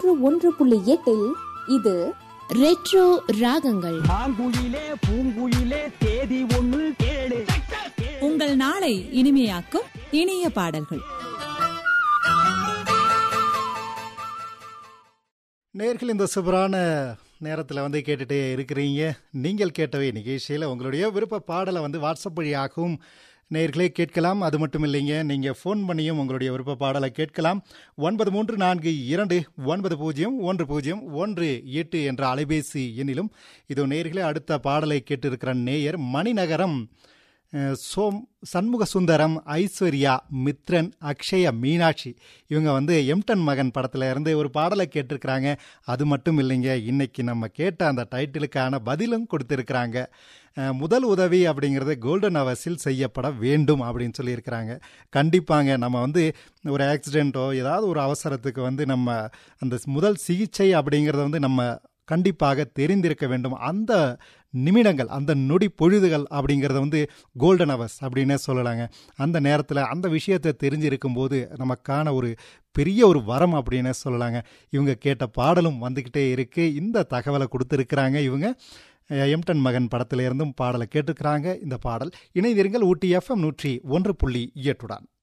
நூற்று ஒன்று புள்ளி எட்டில் இது ரெட்ரோ ராகங்கள் மாங்குயிலே பூங்குயிலே தேதி ஒண்ணு கேளு உங்கள் நாளை இனிமையாக்கும் இனிய பாடல்கள் நேர்கள் இந்த சூப்பரான நேரத்தில் வந்து கேட்டுட்டே இருக்கிறீங்க நீங்கள் கேட்டவை நிகழ்ச்சியில் உங்களுடைய விருப்ப பாடலை வந்து வாட்ஸ்அப் வழியாகவும் நேர்களே கேட்கலாம் அது மட்டும் இல்லைங்க நீங்கள் ஃபோன் பண்ணியும் உங்களுடைய விருப்ப பாடலை கேட்கலாம் ஒன்பது மூன்று நான்கு இரண்டு ஒன்பது பூஜ்ஜியம் ஒன்று பூஜ்ஜியம் ஒன்று எட்டு என்ற அலைபேசி எண்ணிலும் இதோ நேர்களே அடுத்த பாடலை கேட்டிருக்கிற நேயர் மணிநகரம் அஹ், சோம் சண்முக சுந்தரம் ஐஸ்வர்யா மித்ரன் அக்ஷய மீனாட்சி இவங்க வந்து எம்டன் மகன் படத்தில் இருந்து ஒரு பாடலை கேட்டிருக்கிறாங்க அது மட்டும் இல்லைங்க இன்னைக்கு நம்ம கேட்ட அந்த டைட்டிலுக்கான பதிலும் கொடுத்துருக்குறாங்க அஹ், முதல் உதவி அப்படிங்கிறது கோல்டன் அவர்ஸில் செய்யப்பட வேண்டும் அப்படின்னு சொல்லியிருக்கிறாங்க கண்டிப்பாங்க நம்ம வந்து ஒரு ஆக்சிடெண்ட்டோ ஏதாவது ஒரு அவசரத்துக்கு வந்து நம்ம அந்த முதல் சிகிச்சை அப்படிங்கிறத வந்து நம்ம கண்டிப்பாக தெரிந்திருக்க வேண்டும் அந்த நிமிடங்கள் அந்த நொடி பொழுதுகள் அப்படிங்கிறத வந்து கோல்டன் அவர்ஸ் அப்படின்னே சொல்லலாங்க அந்த நேரத்தில் அந்த விஷயத்தை தெரிஞ்சிருக்கும் போது நமக்கான ஒரு பெரிய ஒரு வரம் அப்படின்னே சொல்லலாங்க இவங்க கேட்ட பாடலும் வந்துக்கிட்டே இருக்கு இந்த தகவலை கொடுத்துருக்குறாங்க இவங்க அஹ், எம்டன் மகன் படத்துல இருந்தும் பாடலை கேட்டிருக்கிறாங்க இந்த பாடல் இணைந்திருங்கள் ஊட்டி எஃப்எம் நூற்றி ஒன்று புள்ளி எட்டுடன்